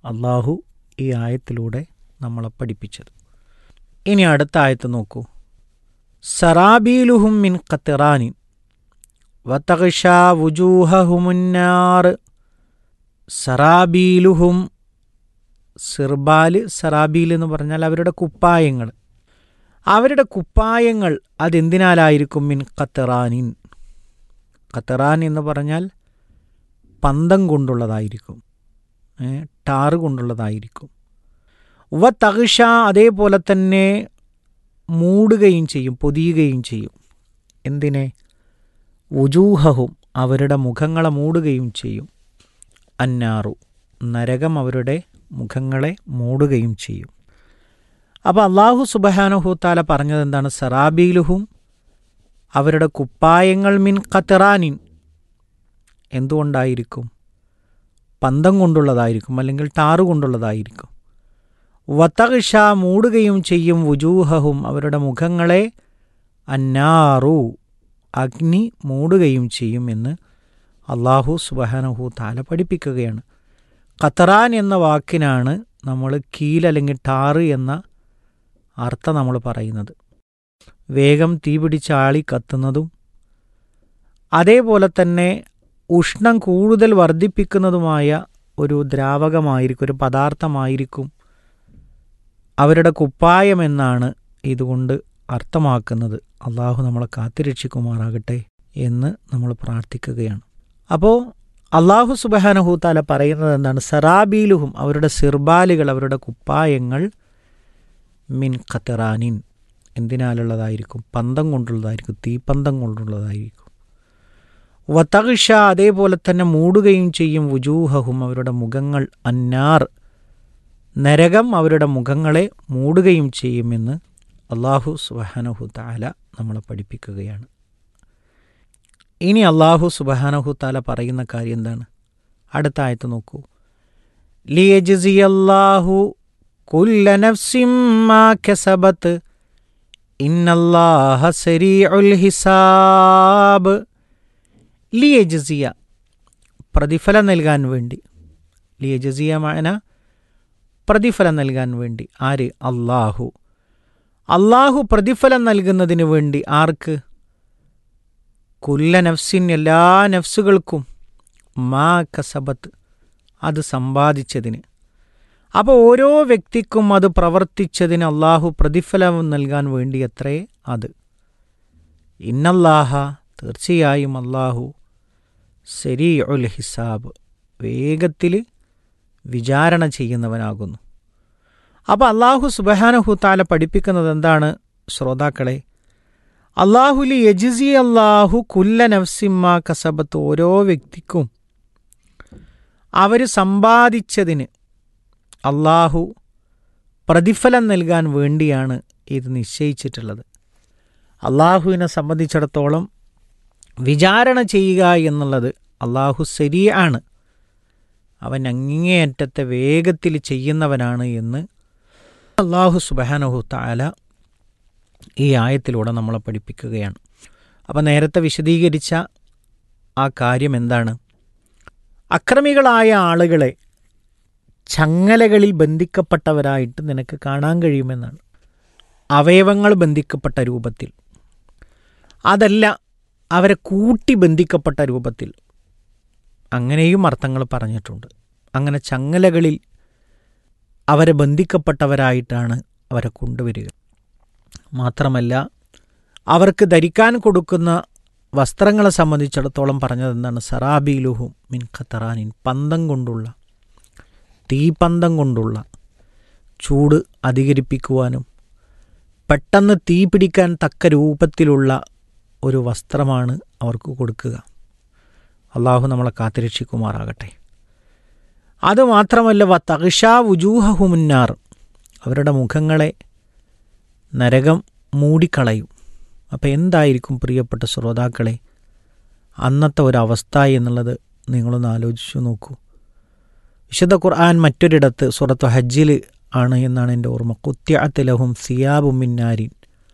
അള്ളാഹു ഈ ആയത്തിലൂടെ നമ്മളെ പഠിപ്പിച്ചത് ഇനി അടുത്ത ആയത്ത് നോക്കൂ സറാബീലുഹും മിൻ ഖത്തിറാനിൻ വതഗ്ഷ വുജൂഹഹുമുന്നാർ സറാബീലുഹും സിർബാല് സറാബീൽ എന്ന് പറഞ്ഞാൽ അവരുടെ കുപ്പായങ്ങൾ അവരുടെ കുപ്പായങ്ങൾ അതെന്തിനാലായിരിക്കും മിൻ ഖത്തറാനിൻ ഖത്തറാൻ എന്ന് പറഞ്ഞാൽ പന്തം കൊണ്ടുള്ളതായിരിക്കും ഏ, ടാറ് കൊണ്ടുള്ളതായിരിക്കും വ തകിഷ അതേപോലെ തന്നെ മൂടുകയും ചെയ്യും പൊതിയുകയും ചെയ്യും എന്തിനെ ഉജൂഹവും അവരുടെ മുഖങ്ങളെ മൂടുകയും ചെയ്യും അന്നാറു നരകം അവരുടെ മുഖങ്ങളെ മൂടുകയും ചെയ്യും അപ്പോൾ അള്ളാഹു സുബഹാനുഹൂത്താല പറഞ്ഞത് എന്താണ് സറാബീലുഹും അവരുടെ കുപ്പായങ്ങൾ മിൻ ഖത്തറാനിൻ എന്തുകൊണ്ടായിരിക്കും പന്തം കൊണ്ടുള്ളതായിരിക്കും അല്ലെങ്കിൽ ടാറ് കൊണ്ടുള്ളതായിരിക്കും വത്തകിഷ മൂടുകയും ചെയ്യും വുജൂഹവും അവരുടെ മുഖങ്ങളെ അന്നാറു അഗ്നി മൂടുകയും ചെയ്യും എന്ന് അള്ളാഹു സുബഹാനഹു താല പഠിപ്പിക്കുകയാണ് ഖത്തറാൻ എന്ന വാക്കിനാണ് നമ്മൾ കീൽ അല്ലെങ്കിൽ ടാറ് എന്ന അർത്ഥം നമ്മൾ പറയുന്നത് വേഗം തീ പിടിച്ച് ആളി കത്തുന്നതും അതേപോലെ തന്നെ ഉഷ്ണം കൂടുതൽ വർദ്ധിപ്പിക്കുന്നതുമായ ഒരു ദ്രാവകമായിരിക്കും ഒരു പദാർത്ഥമായിരിക്കും അവരുടെ കുപ്പായം എന്നാണ് ഇതുകൊണ്ട് അർത്ഥമാക്കുന്നത് അള്ളാഹു നമ്മളെ കാത്തിരക്ഷിക്കുമാറാകട്ടെ എന്ന് നമ്മൾ പ്രാർത്ഥിക്കുകയാണ് അപ്പോൾ അള്ളാഹു സുബഹാനഹൂത്താല പറയുന്നത് എന്താണ് സറാബീലുഹും അവരുടെ സിർബാലുകൾ അവരുടെ കുപ്പായങ്ങൾ മിൻ ഖത്തറാനിൻ എന്തിനാലുള്ളതായിരിക്കും പന്തം കൊണ്ടുള്ളതായിരിക്കും തീപ്പന്തം കൊണ്ടുള്ളതായിരിക്കും വതകിഷ അതേപോലെ തന്നെ മൂടുകയും ചെയ്യും വുജൂഹഹും അവരുടെ മുഖങ്ങൾ അന്നാർ നരകം അവരുടെ മുഖങ്ങളെ മൂടുകയും ചെയ്യുമെന്ന് അള്ളാഹു സുബഹാനഹു താല നമ്മളെ പഠിപ്പിക്കുകയാണ് ഇനി അള്ളാഹു സുബഹാനഹു താല പറയുന്ന കാര്യം എന്താണ് അടുത്ത ആയത്ത് നോക്കൂ ലിയജിയല്ലാഹു കുല്ല നഫ്സിം മാ കസബത്ത് ഇന്നല്ലാഹ സരീഉൽ ഹിസാബ് ലിയജിയ പ്രതിഫലം നൽകാൻ വേണ്ടി ലിയജിയ മാന പ്രതിഫലം നൽകാൻ വേണ്ടി ആര് അള്ളാഹു അള്ളാഹു പ്രതിഫലം നൽകുന്നതിന് വേണ്ടി ആർക്ക് കുല്ല നഫ്സിൻ എല്ലാ നഫ്സുകൾക്കും മാ കസബത്ത് അത് സമ്പാദിച്ചതിന് അപ്പോൾ ഓരോ വ്യക്തിക്കും അത് പ്രവർത്തിച്ചതിന് അള്ളാഹു പ്രതിഫലം നൽകാൻ വേണ്ടി അത്രേ അത് ഇന്നല്ലാഹ തീർച്ചയായും അള്ളാഹു ശരി ഉൽ ഹിസാബ് വേഗത്തിൽ വിചാരണ ചെയ്യുന്നവനാകുന്നു അപ്പോൾ അള്ളാഹു സുബഹാനഹു താല പഠിപ്പിക്കുന്നത് എന്താണ് ശ്രോതാക്കളെ അള്ളാഹുലി യജിസി അള്ളാഹു കുല്ല നഫ്സിമ്മ കസബത്ത് ഓരോ വ്യക്തിക്കും അവർ സമ്പാദിച്ചതിന് അള്ളാഹു പ്രതിഫലം നൽകാൻ വേണ്ടിയാണ് ഇത് നിശ്ചയിച്ചിട്ടുള്ളത് അള്ളാഹുവിനെ സംബന്ധിച്ചിടത്തോളം വിചാരണ ചെയ്യുക എന്നുള്ളത് അള്ളാഹു ശരിയാണ് അവൻ അങ്ങേയറ്റത്തെ വേഗത്തിൽ ചെയ്യുന്നവനാണ് എന്ന് അള്ളാഹു സുബാനഹു താല ഈ ആയത്തിലൂടെ നമ്മളെ പഠിപ്പിക്കുകയാണ് അപ്പം നേരത്തെ വിശദീകരിച്ച ആ കാര്യം എന്താണ് അക്രമികളായ ആളുകളെ ചങ്ങലകളിൽ ബന്ധിക്കപ്പെട്ടവരായിട്ട് നിനക്ക് കാണാൻ കഴിയുമെന്നാണ് അവയവങ്ങൾ ബന്ധിക്കപ്പെട്ട രൂപത്തിൽ അതല്ല അവരെ കൂട്ടി ബന്ധിക്കപ്പെട്ട രൂപത്തിൽ അങ്ങനെയും അർത്ഥങ്ങൾ പറഞ്ഞിട്ടുണ്ട് അങ്ങനെ ചങ്ങലകളിൽ അവരെ ബന്ധിക്കപ്പെട്ടവരായിട്ടാണ് അവരെ കൊണ്ടുവരിക മാത്രമല്ല അവർക്ക് ധരിക്കാൻ കൊടുക്കുന്ന വസ്ത്രങ്ങളെ സംബന്ധിച്ചിടത്തോളം പറഞ്ഞത് എന്താണ് സറാബീലുഹും മിൻ ഖത്തറാനിൻ പന്തം കൊണ്ടുള്ള തീപന്തം കൊണ്ടുള്ള ചൂട് അധികരിപ്പിക്കുവാനും പെട്ടെന്ന് തീ പിടിക്കാൻ തക്ക രൂപത്തിലുള്ള ഒരു വസ്ത്രമാണ് അവർക്ക് കൊടുക്കുക അള്ളാഹു നമ്മളെ കാത്തിരക്ഷിക്കുമാറാകട്ടെ അതുമാത്രമല്ല വ തകിഷാ വുജൂഹുമുന്നാർ അവരുടെ മുഖങ്ങളെ നരകം മൂടിക്കളയും അപ്പോൾ എന്തായിരിക്കും പ്രിയപ്പെട്ട ശ്രോതാക്കളെ അന്നത്തെ ഒരവസ്ഥ എന്നുള്ളത് നിങ്ങളൊന്ന് ആലോചിച്ചു നോക്കൂ വിശുദ്ധ ഖുർആൻ മറ്റൊരിടത്ത് സുറത്ത് ഹജ്ജിൽ ആണ് എന്നാണ് എൻ്റെ ഓർമ്മ കുത്യാത്തിലഹും സിയാബു മിന്നാരിൻ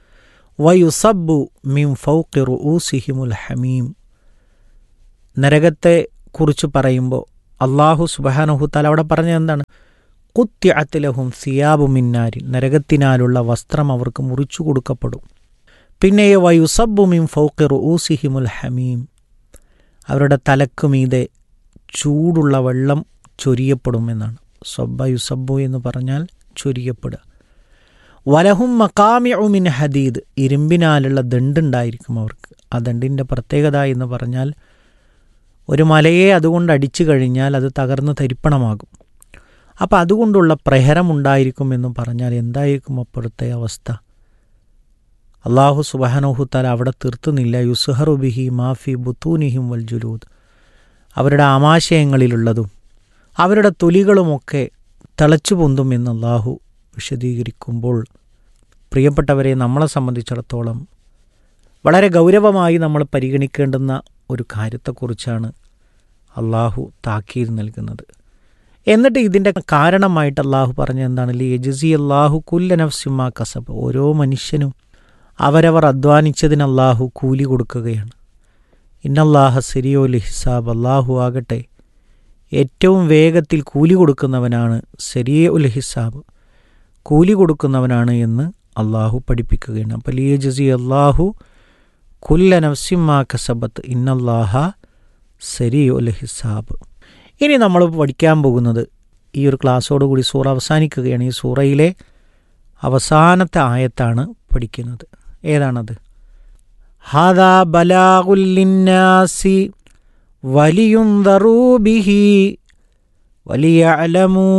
വയുസബു മിം ഫൗഖി റുഊസിഹിമുൽ ഹമീം നരകത്തെ കുറിച്ച് പറയുമ്പോൾ അള്ളാഹു സുബാനഹു താല അവിടെ പറഞ്ഞത് എന്താണ് കുത്യഅത്തിലഹും സിയാബു മിന്നാരി നരകത്തിനാലുള്ള വസ്ത്രം അവർക്ക് മുറിച്ചു കൊടുക്കപ്പെടും പിന്നെ വയുസബുമിൻ ഫൗഖി റുഊസിഹിമുൽ ഹമീം അവരുടെ തലക്കുമീതെ ചൂടുള്ള വെള്ളം ചൊരിയപ്പെടുമെന്നാണ് സബ്ബ യുസബ്ബു എന്ന് പറഞ്ഞാൽ ചൊരിയപ്പെടുക വലഹും മക്കാമിഉമിൻ ഹദീദ് ഇരുമ്പിനാലുള്ള ദണ്ടുണ്ടായിരിക്കും അവർക്ക് ആ ദണ്ടിൻ്റെ പ്രത്യേകത എന്ന് പറഞ്ഞാൽ ഒരു മലയെ അതുകൊണ്ട് അടിച്ചു കഴിഞ്ഞാൽ അത് തകർന്ന് തരിപ്പണമാകും അപ്പോൾ അതുകൊണ്ടുള്ള പ്രഹരമുണ്ടായിരിക്കും എന്ന് പറഞ്ഞാൽ എന്തായിരിക്കും അപ്പോഴത്തെ അവസ്ഥ അള്ളാഹു സുബാനോഹുത്താൽ അവിടെ തീർത്തുന്നില്ല യുസുഹറു ബിഹി മാഫി ബുത്തൂനിഹിം വൽ ജുലൂദ് അവരുടെ ആമാശയങ്ങളിലുള്ളതും അവരുടെ തൊലികളുമൊക്കെ തിളച്ചു പൊന്തും എന്ന് അള്ളാഹു വിശദീകരിക്കുമ്പോൾ പ്രിയപ്പെട്ടവരെ നമ്മളെ സംബന്ധിച്ചിടത്തോളം വളരെ ഗൗരവമായി നമ്മൾ പരിഗണിക്കേണ്ടുന്ന ഒരു കാര്യത്തെക്കുറിച്ചാണ് അള്ളാഹു താക്കീത് നൽകുന്നത് എന്നിട്ട് ഇതിൻ്റെ കാരണമായിട്ട് അള്ളാഹു പറഞ്ഞ എന്താണ് ലിയജസി അള്ളാഹു കുല്ല നഫ്സിമ കസബ് ഓരോ മനുഷ്യനും അവരവർ അധ്വാനിച്ചതിന് അള്ളാഹു കൂലി കൊടുക്കുകയാണ് ഇന്നല്ലാഹ സിരിയോ ലിഹിസാബ് അള്ളാഹു ആകട്ടെ ഏറ്റവും വേഗത്തിൽ കൂലി കൊടുക്കുന്നവനാണ് സെരിയ ഉൽ ഹിസാബ് കൂലി കൊടുക്കുന്നവനാണ് എന്ന് അള്ളാഹു പഠിപ്പിക്കുകയാണ് അപ്പോൾ ലിയ ജസി അള്ളാഹു കുല്ല നഫ്സിമാ കസബത്ത് ഇന്നല്ലാഹ സെരി ഉൽ ഹിസാബ് ഇനി നമ്മൾ പഠിക്കാൻ പോകുന്നത് ഈ ഒരു ക്ലാസ്സോടുകൂടി സൂറ അവസാനിക്കുകയാണ് ഈ സൂറയിലെ അവസാനത്തെ ആയത്താണ് പഠിക്കുന്നത് ഏതാണത് ഹാദാ ബലാഗുല്ലിന്നാസി വലിയുന്തറൂബിഹി വലിയലമൂ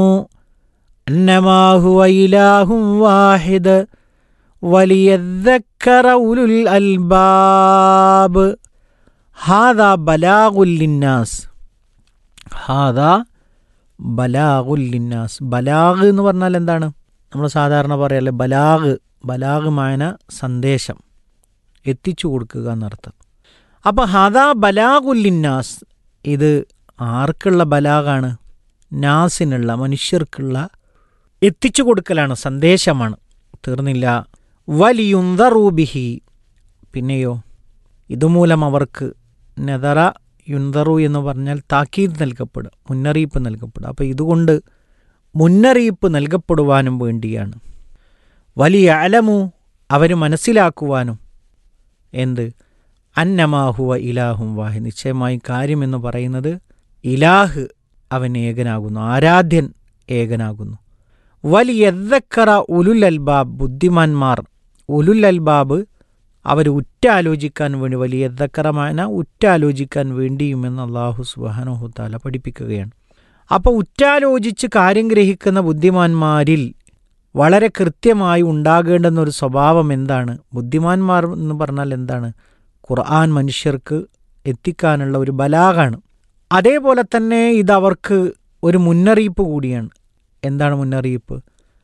أنما هو إله واحد وليذكر أولو الألباب هذا بلاغ للناس هذا ബലാഗുൽ ലിന്നാസ് ബലാഗ് എന്ന് പറഞ്ഞാൽ എന്താണ് നമ്മൾ സാധാരണ പറയല്ലേ ബലാഗ് ബലാഗ് മായന സന്ദേശം എത്തിച്ചു കൊടുക്കുക എന്നർത്ഥം അപ്പോൾ ഹദാ ബലാഗുല്ലിന്നാസ് ഇത് ആർക്കുള്ള ബലാഗാണ് നാസിനുള്ള മനുഷ്യർക്കുള്ള എത്തിച്ചു കൊടുക്കലാണ് സന്ദേശമാണ് തീർന്നില്ല വലിയുന്തറൂബിഹി പിന്നെയോ ഇതുമൂലം അവർക്ക് നെതറ യുന്തറു എന്ന് പറഞ്ഞാൽ താക്കീത് നൽകപ്പെടുക മുന്നറിയിപ്പ് നൽകപ്പെടുക അപ്പോൾ ഇതുകൊണ്ട് മുന്നറിയിപ്പ് നൽകപ്പെടുവാനും വേണ്ടിയാണ് വലിയ അലമു അവർ മനസ്സിലാക്കുവാനും എന്ത് അന്നമാഹുവ ഇലാഹും വാഹി നിശ്ചയമായി കാര്യമെന്ന് പറയുന്നത് ഇലാഹ് അവൻ ഏകനാകുന്നു ആരാധ്യൻ ഏകനാകുന്നു വലിയക്കറ ഉലുൽ അൽബാബ് ബുദ്ധിമാന്മാർ ഉലുൽ അൽബാബ് അവർ ഉറ്റാലോചിക്കാൻ വേണ്ടി വലിയ ദക്കറമാന ഉറ്റാലോചിക്കാൻ വേണ്ടിയുമെന്ന് അള്ളാഹു സുബാനോഹുത്താല പഠിപ്പിക്കുകയാണ് അപ്പോൾ ഉറ്റാലോചിച്ച് കാര്യം ഗ്രഹിക്കുന്ന ബുദ്ധിമാന്മാരിൽ വളരെ കൃത്യമായി ഉണ്ടാകേണ്ടുന്ന ഒരു സ്വഭാവം എന്താണ് ബുദ്ധിമാന്മാർ എന്ന് പറഞ്ഞാൽ എന്താണ് ഖുർആൻ മനുഷ്യർക്ക് എത്തിക്കാനുള്ള ഒരു ബലാഗാണ് അതേപോലെ തന്നെ ഇതവർക്ക് ഒരു മുന്നറിയിപ്പ് കൂടിയാണ് എന്താണ് മുന്നറിയിപ്പ്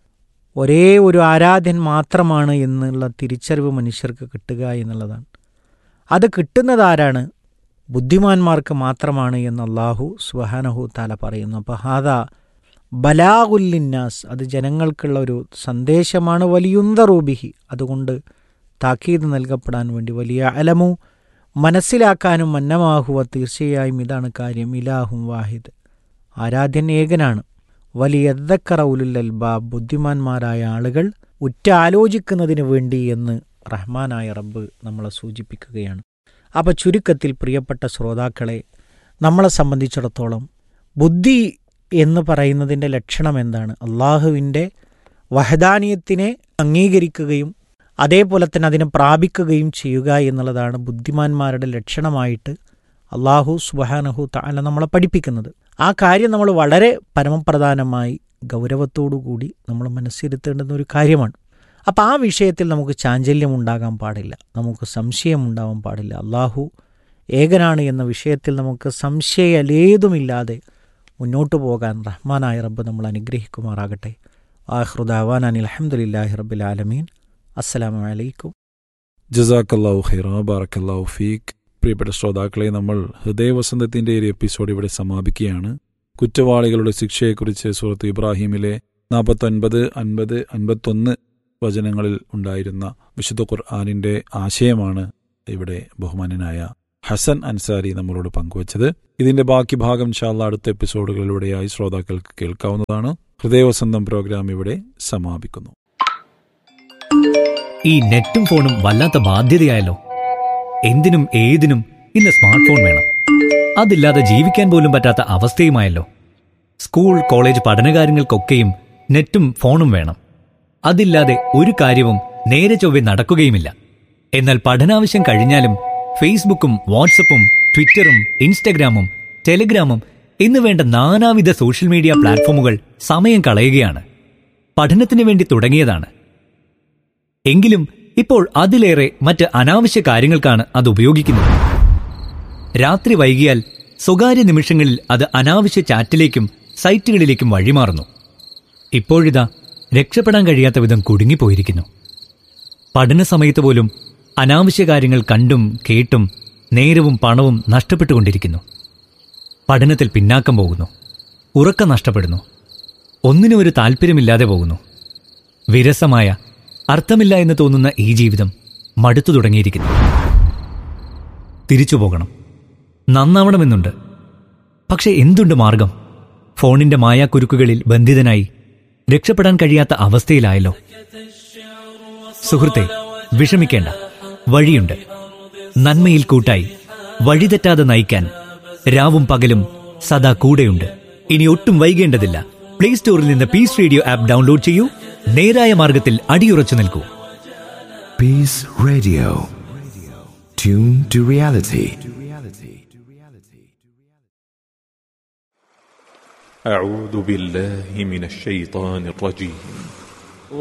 ഒരേ ഒരു ആരാധ്യൻ മാത്രമാണ് എന്നുള്ള തിരിച്ചറിവ് മനുഷ്യർക്ക് കിട്ടുക എന്നുള്ളതാണ് അത് കിട്ടുന്നത് ആരാണ് ബുദ്ധിമാന്മാർക്ക് മാത്രമാണ് എന്ന് അള്ളാഹു സുബാനഹു താല പറയുന്നു അപ്പോൾ ഹാദ ബലാഗുല്ലിന്നാസ് അത് ജനങ്ങൾക്കുള്ള ഒരു സന്ദേശമാണ് വലിയുന്തറൂബിഹി അതുകൊണ്ട് താക്കീത് നൽകപ്പെടാൻ വേണ്ടി വലിയ അലമു മനസ്സിലാക്കാനും മന്നമാഹുവ തീർച്ചയായും ഇതാണ് കാര്യം ഇലാഹും വാഹിദ് ആരാധ്യൻ ഏകനാണ് വലിയ അൽബാബ് ബുദ്ധിമാന്മാരായ ആളുകൾ ഉറ്റാലോചിക്കുന്നതിന് വേണ്ടി എന്ന് റഹ്മാനായ റബ്ബ് നമ്മളെ സൂചിപ്പിക്കുകയാണ് അപ്പോൾ ചുരുക്കത്തിൽ പ്രിയപ്പെട്ട ശ്രോതാക്കളെ നമ്മളെ സംബന്ധിച്ചിടത്തോളം ബുദ്ധി എന്ന് പറയുന്നതിൻ്റെ ലക്ഷണം എന്താണ് അള്ളാഹുവിൻ്റെ വഹദാനീയത്തിനെ അംഗീകരിക്കുകയും അതേപോലെ തന്നെ അതിനെ പ്രാപിക്കുകയും ചെയ്യുക എന്നുള്ളതാണ് ബുദ്ധിമാന്മാരുടെ ലക്ഷണമായിട്ട് അള്ളാഹു സുബാനഹു താല നമ്മളെ പഠിപ്പിക്കുന്നത് ആ കാര്യം നമ്മൾ വളരെ പരമപ്രധാനമായി ഗൗരവത്തോടുകൂടി നമ്മൾ മനസ്സിരുത്തേണ്ടുന്ന ഒരു കാര്യമാണ് അപ്പോൾ ആ വിഷയത്തിൽ നമുക്ക് ചാഞ്ചല്യം ഉണ്ടാകാൻ പാടില്ല നമുക്ക് സംശയം ഉണ്ടാവാൻ പാടില്ല അള്ളാഹു ഏകനാണ് എന്ന വിഷയത്തിൽ നമുക്ക് സംശയലേതുമില്ലാതെ മുന്നോട്ട് പോകാൻ റഹ്മാനായ റബ്ബ് നമ്മൾ അനുഗ്രഹിക്കുമാറാകട്ടെ ആഹ്റുദാവാൻ അനിൽ അഹമ്മദില്ലാഹി റബ്ബിൽ ആലമീൻ അസ്സലാമു അലൈക്കും ജസാക്കല്ലാഹു ഖൈറ ബാറക്കല്ലാഹു ഫീഖ് പ്രിയപ്പെട്ട ശ്രോതാക്കളെ നമ്മൾ ഹൃദയവസന്തത്തിന്റെ ഒരു എപ്പിസോഡ് ഇവിടെ സമാപിക്കുകയാണ് കുറ്റവാളികളുടെ ശിക്ഷയെക്കുറിച്ച് സുഹൃത്ത് ഇബ്രാഹിമിലെ നാൽപ്പത്തൊൻപത് അൻപത് അൻപത്തൊന്ന് വചനങ്ങളിൽ ഉണ്ടായിരുന്ന വിശുദ്ധ ഖുർആാനിന്റെ ആശയമാണ് ഇവിടെ ബഹുമാനനായ ഹസൻ അൻസാരി നമ്മളോട് പങ്കുവച്ചത് ഇതിന്റെ ബാക്കി ഭാഗം ഷാള്ള അടുത്ത എപ്പിസോഡുകളിലൂടെയായി ശ്രോതാക്കൾക്ക് കേൾക്കാവുന്നതാണ് ഹൃദയവസന്തം പ്രോഗ്രാം ഇവിടെ സമാപിക്കുന്നു ഈ നെറ്റും ഫോണും വല്ലാത്ത ബാധ്യതയായല്ലോ എന്തിനും ഏതിനും ഇന്ന് സ്മാർട്ട് ഫോൺ വേണം അതില്ലാതെ ജീവിക്കാൻ പോലും പറ്റാത്ത അവസ്ഥയുമായല്ലോ സ്കൂൾ കോളേജ് പഠനകാര്യങ്ങൾക്കൊക്കെയും നെറ്റും ഫോണും വേണം അതില്ലാതെ ഒരു കാര്യവും നേരെ ചൊവ്വെ നടക്കുകയുമില്ല എന്നാൽ പഠനാവശ്യം കഴിഞ്ഞാലും ഫേസ്ബുക്കും വാട്സപ്പും ട്വിറ്ററും ഇൻസ്റ്റഗ്രാമും ടെലിഗ്രാമും എന്ന് വേണ്ട നാനാവിധ സോഷ്യൽ മീഡിയ പ്ലാറ്റ്ഫോമുകൾ സമയം കളയുകയാണ് പഠനത്തിന് വേണ്ടി തുടങ്ങിയതാണ് എങ്കിലും ഇപ്പോൾ അതിലേറെ മറ്റ് അനാവശ്യ കാര്യങ്ങൾക്കാണ് അത് ഉപയോഗിക്കുന്നത് രാത്രി വൈകിയാൽ സ്വകാര്യ നിമിഷങ്ങളിൽ അത് അനാവശ്യ ചാറ്റിലേക്കും സൈറ്റുകളിലേക്കും വഴിമാറുന്നു ഇപ്പോഴിതാ രക്ഷപ്പെടാൻ കഴിയാത്ത വിധം കുടുങ്ങിപ്പോയിരിക്കുന്നു പഠന സമയത്ത് പോലും അനാവശ്യ കാര്യങ്ങൾ കണ്ടും കേട്ടും നേരവും പണവും നഷ്ടപ്പെട്ടുകൊണ്ടിരിക്കുന്നു പഠനത്തിൽ പിന്നാക്കം പോകുന്നു ഉറക്കം നഷ്ടപ്പെടുന്നു ഒന്നിനും ഒരു താല്പര്യമില്ലാതെ പോകുന്നു വിരസമായ അർത്ഥമില്ല എന്ന് തോന്നുന്ന ഈ ജീവിതം മടുത്തു തുടങ്ങിയിരിക്കുന്നു തിരിച്ചു പോകണം നന്നാവണമെന്നുണ്ട് പക്ഷെ എന്തുണ്ട് മാർഗം ഫോണിന്റെ മായാക്കുരുക്കുകളിൽ ബന്ധിതനായി രക്ഷപ്പെടാൻ കഴിയാത്ത അവസ്ഥയിലായല്ലോ സുഹൃത്തെ വിഷമിക്കേണ്ട വഴിയുണ്ട് നന്മയിൽ കൂട്ടായി വഴിതെറ്റാതെ നയിക്കാൻ രാവും പകലും സദാ കൂടെയുണ്ട് ഇനി ഒട്ടും വൈകേണ്ടതില്ല പ്ലേ സ്റ്റോറിൽ നിന്ന് പീസ് റേഡിയോ ആപ്പ് ഡൗൺലോഡ് ചെയ്യൂ നേരായ മാർഗത്തിൽ അടിയുറച്ചു നിൽക്കൂ Peace Radio. Tune to reality. أعوذ بالله من الشيطان الرجيم